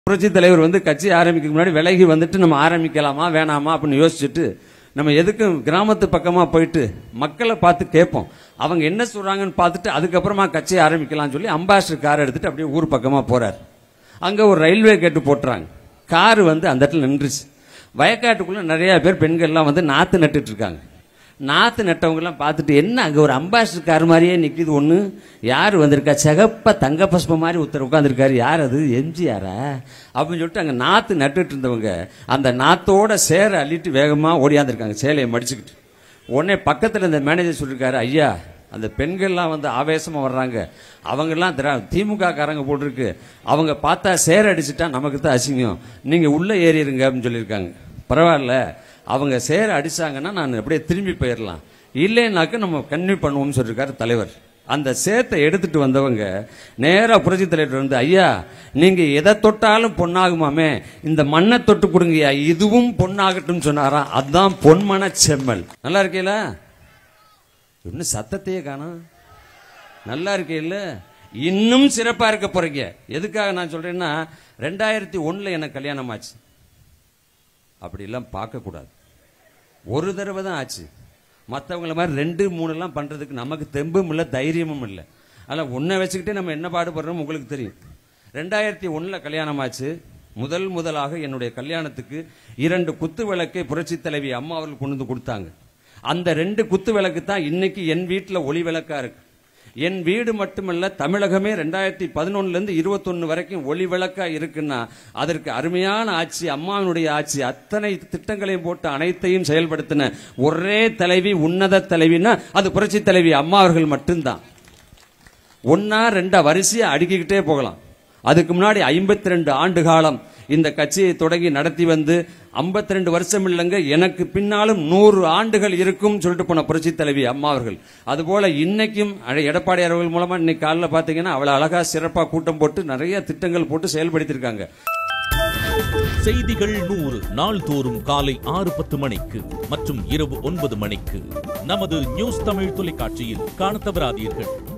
புரட்சி தலைவர் வந்து கட்சி ஆரம்பிக்க முன்னாடி விலகி வந்துட்டு நம்ம ஆரம்பிக்கலாமா வேணாமா அப்படின்னு யோசிச்சுட்டு நம்ம எதுக்கும் கிராமத்து பக்கமா போயிட்டு மக்களை பார்த்து கேட்போம் அவங்க என்ன சொல்றாங்கன்னு பார்த்துட்டு அதுக்கப்புறமா கட்சி ஆரம்பிக்கலாம்னு சொல்லி அம்பாசிடர் கார் எடுத்துட்டு அப்படியே ஊர் பக்கமா போறார் அங்க ஒரு ரயில்வே கேட்டு போட்டுறாங்க கார் வந்து அந்த இடத்துல நின்றுச்சு வயக்காட்டுக்குள்ள நிறைய பேர் பெண்கள்லாம் வந்து நாத்து நட்டுட்டு இருக்காங்க நாத்து நட்டவங்கெல்லாம் பார்த்துட்டு என்ன அங்கே ஒரு அம்பாசிடர் கார் மாதிரியே நிற்கிது ஒன்று யார் வந்திருக்கா சிகப்ப தங்க பஸ்பம் மாதிரி ஒருத்தர் உட்காந்துருக்காரு யார் அது எம்ஜிஆரா அப்படின்னு சொல்லிட்டு அங்கே நாத்து நட்டுட்டு இருந்தவங்க அந்த நாத்தோட சேரை அள்ளிட்டு வேகமாக ஓடியாந்துருக்காங்க சேலையை மடிச்சுக்கிட்டு உடனே பக்கத்தில் இந்த மேனேஜர் சொல்லியிருக்காரு ஐயா அந்த பெண்கள்லாம் வந்து ஆவேசமாக வர்றாங்க அவங்கெல்லாம் திரா திமுக காரங்க போட்டிருக்கு அவங்க பார்த்தா சேர அடிச்சுட்டா நமக்கு தான் அசிங்கம் நீங்கள் உள்ளே ஏறிடுங்க அப்படின்னு சொல்லியிருக்காங்க பரவாயில்ல அவங்க சேர அடிச்சாங்கன்னா நான் அப்படியே திரும்பி போயிடலாம் இல்லைன்னாக்க நம்ம கன்னியூ பண்ணுவோம்னு சொல்லியிருக்காரு தலைவர் அந்த சேத்தை எடுத்துட்டு வந்தவங்க நேரா புரட்சி தலைவர் வந்து ஐயா நீங்க எதை தொட்டாலும் பொன்னாகுமாமே இந்த மண்ணை தொட்டு கொடுங்கய்யா இதுவும் பொன்னாகட்டும் சொன்னாராம் அதுதான் பொன்மன செம்மல் நல்லா இருக்கீங்களா இன்னும் சத்தத்தையே காணோம் நல்லா இருக்கீல்ல இன்னும் சிறப்பா இருக்க போறீங்க எதுக்காக நான் சொல்றேன்னா ரெண்டாயிரத்தி ஒண்ணுல எனக்கு கல்யாணம் ஆச்சு அப்படிலாம் பார்க்கக்கூடாது ஒரு தடவை தான் ஆச்சு மற்றவங்கள மாதிரி ரெண்டு மூணுலாம் பண்ணுறதுக்கு நமக்கு தெம்பும் இல்லை தைரியமும் இல்லை அதில் ஒன்றை வச்சுக்கிட்டே நம்ம என்ன பாடுபடுறோம் உங்களுக்கு தெரியும் ரெண்டாயிரத்தி ஒன்றில் கல்யாணம் ஆச்சு முதல் முதலாக என்னுடைய கல்யாணத்துக்கு இரண்டு குத்து விளக்கை புரட்சி தலைவி அம்மா அவர்கள் கொண்டு வந்து கொடுத்தாங்க அந்த ரெண்டு குத்து விளக்கு தான் இன்னைக்கு என் வீட்டில் ஒளி விளக்கா இருக்கு என் வீடு மட்டுமல்ல தமிழகமே ரெண்டாயிரத்தி பதினொன்னுல இருந்து இருபத்தொன்னு வரைக்கும் ஒளி விளக்கா இருக்குன்னா அதற்கு அருமையான ஆட்சி அம்மாவினுடைய ஆட்சி அத்தனை திட்டங்களையும் போட்டு அனைத்தையும் செயல்படுத்தின ஒரே தலைவி உன்னத தலைவின்னா அது புரட்சி தலைவி அம்மா அவர்கள் மட்டும்தான் ஒன்னா ரெண்டா வரிசையா அடுக்கிக்கிட்டே போகலாம் அதுக்கு முன்னாடி ஐம்பத்தி ரெண்டு ஆண்டு காலம் இந்த கட்சியை தொடங்கி நடத்தி வந்து 52 ரெண்டு வருஷம் இல்லைங்க எனக்கு பின்னாலும் நூறு ஆண்டுகள் இருக்கும் சொல்லிட்டு போன புரட்சி தலைவி அம்மா அவர்கள் அதுபோல இன்னைக்கும் அழ- எடப்பாடியார் அவர்கள் மூலமா இன்னைக்கு காலைல பாத்தீங்கன்னா அவ்வளவு அழகா சிறப்பா கூட்டம் போட்டு நிறைய திட்டங்கள் போட்டு செயல்படுத்தியிருக்காங்க செய்திகள் நூறு நாள்தோறும் காலை ஆறு பத்து மணிக்கு மற்றும் இரவு ஒன்பது மணிக்கு நமது நியூஸ் தமிழ் தொலைக்காட்சியில் காணத் தவறாதீர்கள்